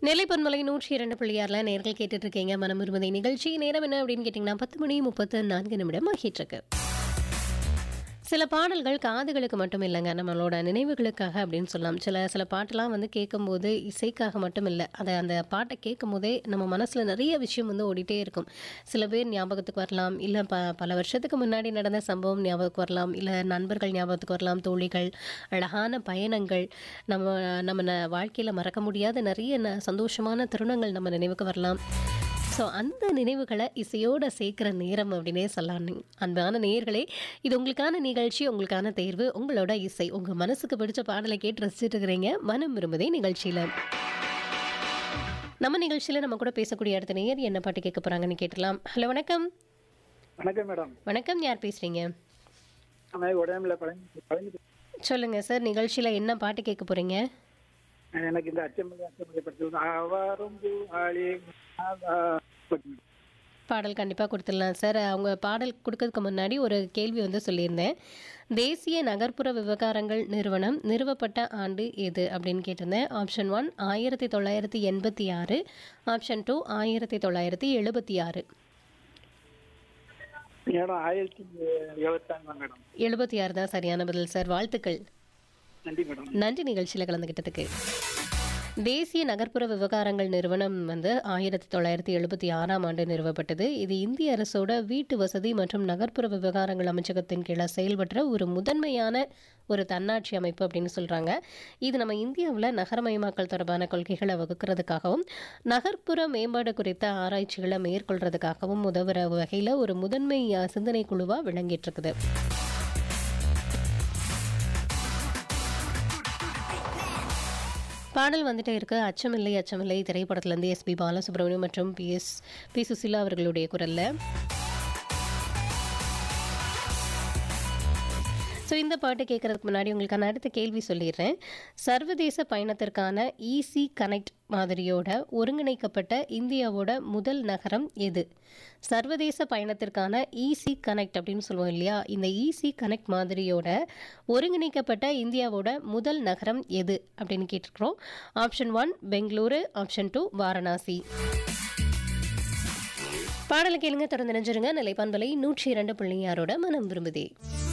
நெல்லைப்பன்மலை நூற்றி இரண்டு புள்ளியாரில் நேர்கள் கேட்டுட்டு இருக்கீங்க மனம் விரும்புதை நிகழ்ச்சி நேரம் என்ன அப்படின்னு கேட்டிங்கன்னா பத்து மணி முப்பத்து நான்கு நிமிடம் ஆகிட்டு இருக்கு சில பாடல்கள் காதுகளுக்கு மட்டும் இல்லைங்க நம்மளோட நினைவுகளுக்காக அப்படின்னு சொல்லலாம் சில சில பாட்டெல்லாம் வந்து கேட்கும்போது இசைக்காக மட்டும் இல்லை அதை அந்த பாட்டை கேட்கும் போதே நம்ம மனசில் நிறைய விஷயம் வந்து ஓடிட்டே இருக்கும் சில பேர் ஞாபகத்துக்கு வரலாம் இல்லை ப பல வருஷத்துக்கு முன்னாடி நடந்த சம்பவம் ஞாபகத்துக்கு வரலாம் இல்லை நண்பர்கள் ஞாபகத்துக்கு வரலாம் தோழிகள் அழகான பயணங்கள் நம்ம நம்ம ந- வாழ்க்கையில் மறக்க முடியாத நிறைய ந- சந்தோஷமான தருணங்கள் நம்ம நினைவுக்கு வரலாம் ஸோ அந்த நினைவுகளை இசையோட சேர்க்குற நேரம் அப்படின்னே சொல்லலாம் நீ- அன்பான நேயர்களே இது உங்களுக்கான நிகழ்ச்சி உங்களுக்கான தேர்வு உங்களோட இசை உங்கள் மனசுக்கு பிடிச்ச பாடலை கேட்டு ரசிச்சுட்டு இருக்கிறீங்க மனம் விரும்புதே நிகழ்ச்சியில் நம்ம நிகழ்ச்சியில் நம்ம கூட பேசக்கூடிய அடுத்த நேயர் என்ன பாட்டு கேட்க போகிறாங்கன்னு கேட்டலாம் ஹலோ வணக்கம் வணக்கம் மேடம் வணக்கம் யார் பேசுகிறீங்க நான் உடம்புல பழனி பழனி சொல்லுங்கள் சார் நிகழ்ச்சியில் என்ன பாட்டு கேட்க போகிறீங்க எனக்கு இந்த அச்சமலை அச்சமலை படுத்து ஆவாரும் ஆளி பாடல் கண்டிப்பாக கொடுத்துடலாம் சார் அவங்க பாடல் கொடுக்கறதுக்கு முன்னாடி ஒரு கேள்வி வந்து சொல்லியிருந்தேன் தேசிய நகர்ப்புற விவகாரங்கள் நிறுவனம் நிறுவப்பட்ட ஆண்டு எது அப்படின்னு கேட்டிருந்தேன் ஆப்ஷன் ஒன் ஆயிரத்தி தொள்ளாயிரத்தி எண்பத்தி ஆறு ஆப்ஷன் டூ ஆயிரத்தி தொள்ளாயிரத்தி எழுபத்தி ஆறு மேடம் ஆயிரத்தி எழுபத்தாங்க மேடம் எழுபத்தி ஆறு தான் சரியான பதில் சார் வாழ்த்துக்கள் நன்றி மேடம் நன்றி நிகழ்ச்சியில் கலந்துக்கிட்டதுக்கு தேசிய நகர்ப்புற விவகாரங்கள் நிறுவனம் வந்து ஆயிரத்தி தொள்ளாயிரத்தி எழுபத்தி ஆறாம் ஆண்டு நிறுவப்பட்டது இது இந்திய அரசோட வீட்டு வசதி மற்றும் நகர்ப்புற விவகாரங்கள் அமைச்சகத்தின் கீழே செயல்படுற ஒரு முதன்மையான ஒரு தன்னாட்சி அமைப்பு அப்படின்னு சொல்கிறாங்க இது நம்ம இந்தியாவில் நகரமயமாக்கல் தொடர்பான கொள்கைகளை வகுக்கிறதுக்காகவும் நகர்ப்புற மேம்பாடு குறித்த ஆராய்ச்சிகளை மேற்கொள்றதுக்காகவும் உதவுற வகையில் ஒரு முதன்மை அஹ், சிந்தனை குழுவாக விளங்கிட்டு இருக்குது பாடல் வந்துட்டே இருக்கு அச்சமில்லை அச்சமில்லை திரைப்படத்திலேருந்து எஸ்பி பாலசுப்ரமணியம் மற்றும் பி எஸ் பி சுசிலா அவர்களுடைய குரல்ல ஸோ இந்த பாட்டு கேட்கறதுக்கு முன்னாடி உங்களுக்கான அடுத்த கேள்வி சொல்லிடுறேன் சர்வதேச பயணத்திற்கான ஈசி கனெக்ட் மாதிரியோட ஒருங்கிணைக்கப்பட்ட இந்தியாவோட முதல் நகரம் எது சர்வதேச பயணத்திற்கான ஈசி கனெக்ட் அப்படின்னு சொல்லுவோம் இல்லையா இந்த ஈசி கனெக்ட் மாதிரியோட ஒருங்கிணைக்கப்பட்ட இந்தியாவோட முதல் நகரம் எது அப்படின்னு கேட்டிருக்கிறோம் option one Bengaluru option two Varanasi பாடலை கேளுங்க தொடர்ந்து நினைஞ்சிருங்க நிலைப்பான்பலை நூற்றி இரண்டு புள்ளியாரோட மனம் விரும்புதே